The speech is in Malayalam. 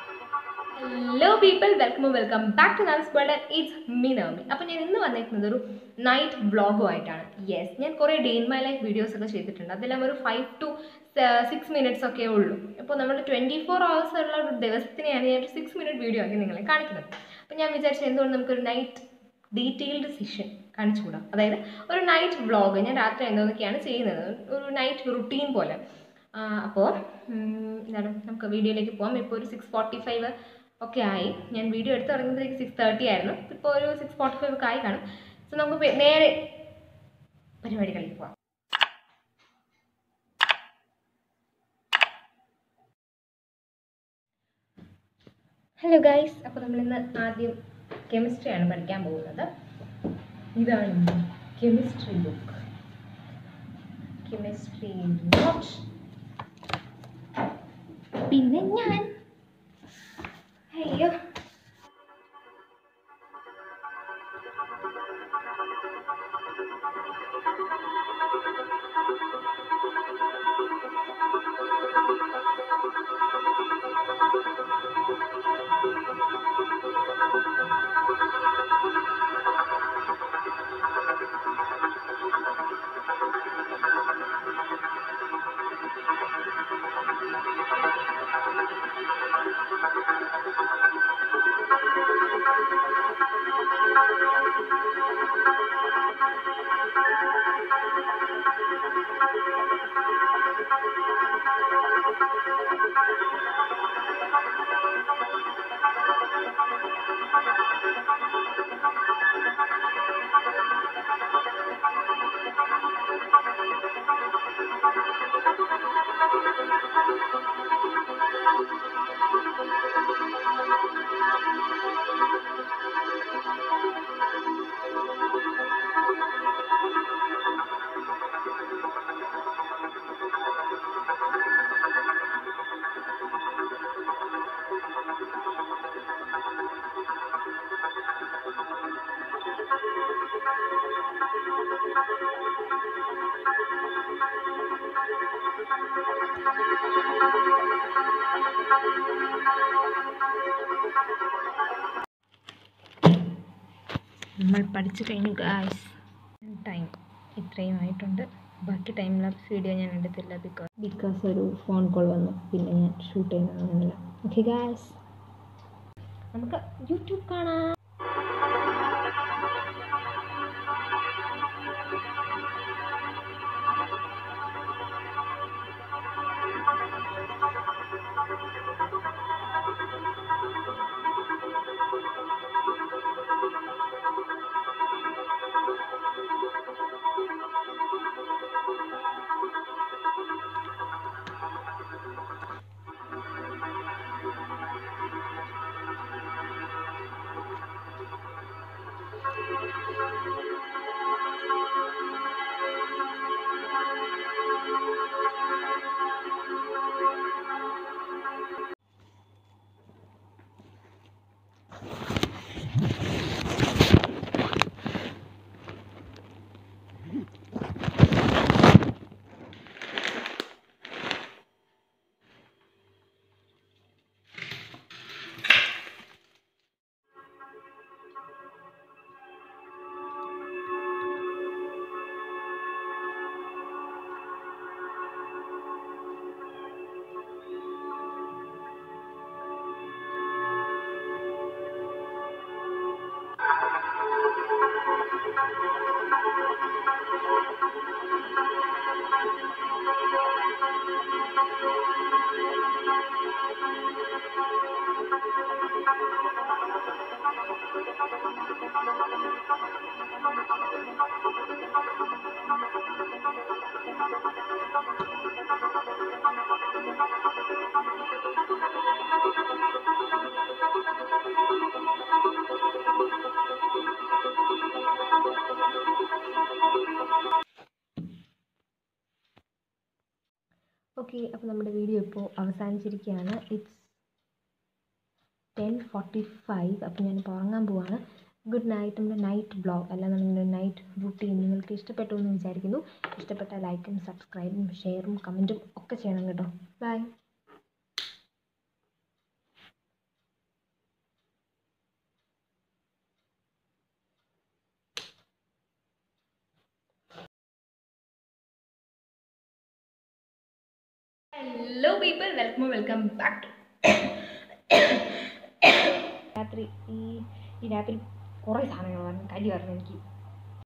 hello people welcome welcome back to Nava's world it's me Navami അപ്പോൾ ഞാൻ ഇന്ന് വന്നിരിക്കുന്നത് ഒരു നൈറ്റ് വ്ളോഗുമായിട്ടാണ് യെസ് ഞാൻ കുറേ day in my life videos ഒക്കെ ചെയ്തിട്ടുണ്ട് അതെല്ലാം ഒരു ഫൈവ് ടു സിക്സ് മിനിറ്റ്സ് ഒക്കെ ഉള്ളൂ അപ്പോൾ നമ്മൾ ട്വൻറ്റി ഫോർ അവേഴ്സ് ഉള്ള ഒരു ദിവസത്തിനെയാണ് ഞാൻ ഒരു സിക്സ് മിനിറ്റ് വീഡിയോ ആക്കി നിങ്ങളെ കാണിക്കുന്നത് അപ്പോൾ ഞാൻ വിചാരിച്ചത് എന്തുകൊണ്ട് നമുക്കൊരു നൈറ്റ് ഡീറ്റെയിൽഡ് സെഷൻ കാണിച്ചുകൂടാം അതായത് ഒരു നൈറ്റ് വ്ളോഗ് ഞാൻ രാത്രി എന്തൊക്കെയാണ് ചെയ്യുന്നത് ഒരു നൈറ്റ് റുട്ടീൻ പോലെ അപ്പോൾ എന്താണ് നമുക്ക് വീഡിയോയിലേക്ക് പോകാം ഇപ്പോൾ ഒരു സിക്സ് ഫോർട്ടി ഫൈവ് ഒക്കെ ആയി ഞാൻ വീഡിയോ എടുത്ത് തുടങ്ങുമ്പോഴത്തേക്ക് സിക്സ് തേർട്ടി ആയിരുന്നു ഇപ്പോൾ ഒരു സിക്സ് ഫോർട്ടി ഫൈവ് ഒക്കെ ആയി കാണും സോ നമുക്ക് പെ- നേരെ പരിപാടികളിലേക്ക് പോകാം ഹലോ ഗൈസ് അപ്പോൾ നമ്മളിന്ന് ആദ്യം കെമിസ്ട്രിയാണ് പഠിക്കാൻ പോകുന്നത് ഇതാണ് കെമിസ്ട്രി ബുക്ക് കെമിസ്ട്രി നോട്ട് പിന്നെ ഞാൻ അയ്യോ നമ്മൾ പഠിച്ചു കഴിഞ്ഞു ഗായ്സ് ടൈം ഇത്രയും ആയിട്ടുണ്ട് ബാക്കി ടൈം ലാപ്സ് വീഡിയോ ഞാൻ എടുത്തില്ല ബിക്കോസ് ബിക്കോസ് ഒരു ഫോൺ കോൾ വന്നു പിന്നെ ഞാൻ ഷൂട്ട് ചെയ്യുന്നതൊന്നുമില്ല ഓക്കെ ഗായ്സ് നമുക്ക് യൂട്യൂബ് കാണാം ഓക്കെ അപ്പോൾ നമ്മുടെ വീഡിയോ ഇപ്പോൾ അവസാനിച്ചിരിക്കുകയാണ് ഇറ്റ്സ് ടെൻ ഫോർട്ടി ഫൈവ് അപ്പോൾ ഞാനിപ്പോൾ ഉറങ്ങാൻ പോവാണ് ഗുഡ് നൈറ്റ് നമ്മുടെ നൈറ്റ് ബ്ലോഗ് അല്ലാന്നുണ്ടെങ്കിൽ നൈറ്റ് റുട്ടീൻ നിങ്ങൾക്ക് ഇഷ്ടപ്പെട്ടു എന്ന് വിചാരിക്കുന്നു ഇഷ്ടപ്പെട്ട ലൈക്കും സബ്സ്ക്രൈബും ഷെയറും കമൻറ്റും ഒക്കെ ചെയ്യണം കേട്ടോ bye hello people welcome welcome back to രാത്രി ഈ ഈ രാത്രി കുറേ സാധനങ്ങൾ പറഞ്ഞു കലി പറഞ്ഞു എനിക്ക്